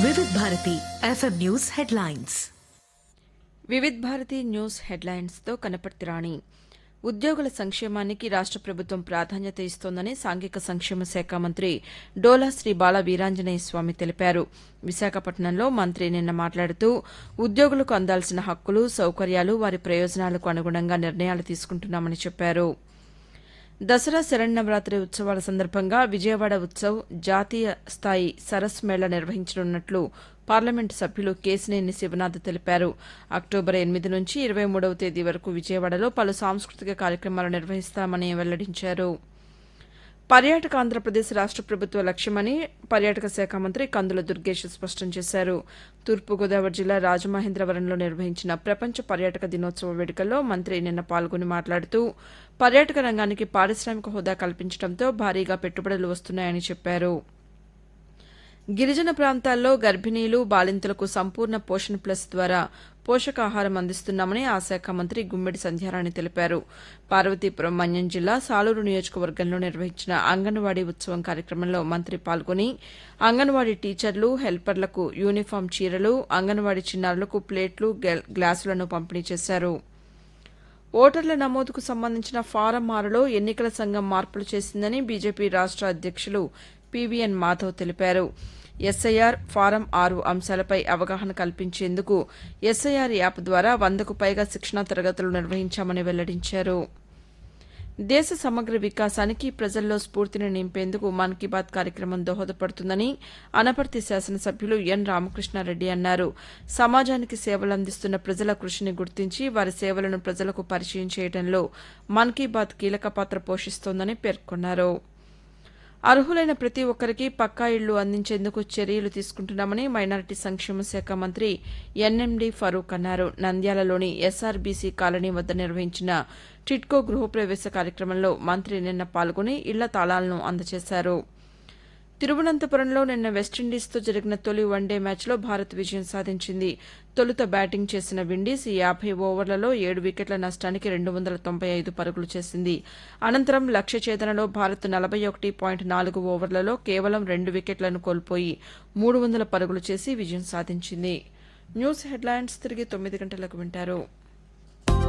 వివిధ Bharati FM news headlines Vividh Bharati news హెడ్లైన్స్తో కనపర్తి రాణి ఉద్యోగుల సంక్షేమానికి రాష్ట ప్రభుత్వం ప్రాధాన్యత ఇస్తోందని సాంఘిక సంక్షేమ శాఖ మంత్రి డోలా శ్రీ బాల వీరాంజనేయ స్వామి తెలిపారు విశాఖపట్నంలో మంత్రి నిన్న మాట్లాడుతూ ఉద్యోగులకు అందాల్సిన హక్కులు సౌకర్యాలు వారి ప్రయోజనాలకు అనుగుణంగా నిర్ణయాలు తీసుకుంటున్నామని చెప్పారు దసరా శరన్నవరాత్రి ఉత్సవాల సందర్భంగా విజయవాడ ఉత్సవ్ జాతీయ స్థాయి సరస్ మేళ నిర్వహించనున్నట్లు పార్లమెంటు సభ్యులు కేశినేని శివనాథ్ తెలిపారు అక్టోబర్ ఎనిమిది నుంచి ఇరవై మూడవ తేదీ వరకు విజయవాడలో పలు సాంస్కృతిక కార్యక్రమాలు నిర్వహిస్తామని వెల్లడించారు పర్యాటక ఆంధ్రప్రదేశ్ రాష్ట ప్రభుత్వ లక్ష్యమని పర్యాటక శాఖ మంత్రి కందుల దుర్గేష్ స్పష్టం చేశారు తూర్పుగోదావరి జిల్లా రాజమహేంద్రవరంలో నిర్వహించిన ప్రపంచ పర్యాటక దినోత్సవ వేడుకల్లో మంత్రి నిన్న పాల్గొని మాట్లాడుతూ పర్యాటక రంగానికి పారిశ్రామిక హోదా కల్పించడంతో భారీగా పెట్టుబడులు వస్తున్నాయని చెప్పారు గిరిజన ప్రాంతాల్లో గర్భిణీలు బాలింతలకు సంపూర్ణ పోషణ్ ప్లస్ ద్వారా పోషకాహారం అందిస్తున్నామని ఆ శాఖ మంత్రి గుమ్మిడి సంధ్యారాణి తెలిపారు పార్వతీపురం మన్యం జిల్లా సాలూరు నియోజకవర్గంలో నిర్వహించిన అంగన్వాడీ ఉత్సవం కార్యక్రమంలో మంత్రి పాల్గొని అంగన్వాడీ టీచర్లు హెల్పర్లకు యూనిఫాం చీరలు అంగన్వాడీ చిన్నారులకు ప్లేట్లు గ్లాసులను పంపిణీ చేశారు ఓటర్ల నమోదుకు సంబంధించిన ఫారం ఆరులో ఎన్నికల సంఘం మార్పులు చేసిందని బీజేపీ రాష్ట అధ్యక్షులు పీవీఎన్ మాధవ్ తెలిపారు ఎస్ఐఆర్ ఫారం ఆరు అంశాలపై అవగాహన కల్పించేందుకు ఎస్ఐఆర్ యాప్ ద్వారా వందకు పైగా శిక్షణా తరగతులు నిర్వహించామని వెల్లడించారు దేశ సమగ్ర వికాసానికి ప్రజల్లో స్ఫూర్తిని నింపేందుకు మన్ కీ బాత్ కార్యక్రమం దోహదపడుతుందని అనపర్తి శాసనసభ్యులు ఎన్ రామకృష్ణారెడ్డి అన్నారు సమాజానికి సేవలందిస్తున్న ప్రజల కృషిని గుర్తించి వారి సేవలను ప్రజలకు పరిచయం చేయడంలో మన్ కీ బాత్ కీలక పాత్ర పోషిస్తోందని పేర్కొన్నారు అర్హులైన ప్రతి ఒక్కరికి పక్కా ఇళ్లు అందించేందుకు చర్యలు తీసుకుంటున్నామని మైనారిటీ సంక్షేమ శాఖ మంత్రి ఎన్ఎండి ఫరూక్ అన్నారు నంద్యాలలోని ఎస్ఆర్బీసీ కాలనీ వద్ద నిర్వహించిన టిట్కో గృహప్రవేశ కార్యక్రమంలో మంత్రి నిన్న పాల్గొని ఇళ్ల తాళాలను అందజేశారు తిరువనంతపురంలో నిన్న వెస్టిండీస్తో జరిగిన తొలి వన్డే మ్యాచ్లో భారత్ విజయం సాధించింది తొలుత బ్యాటింగ్ చేసిన విండీస్ యాభై ఓవర్లలో ఏడు వికెట్ల నష్టానికి రెండు వందల తొంభై ఐదు పరుగులు చేసింది అనంతరం లక్ష్య ఛేదనలో భారత్ నలభై ఒకటి పాయింట్ నాలుగు ఓవర్లలో కేవలం రెండు వికెట్లను కోల్పోయి మూడు వందల పరుగులు చేసి విజయం సాధించింది న్యూస్ హెడ్లైన్స్ తిరిగి తొమ్మిది గంటలకు వింటారు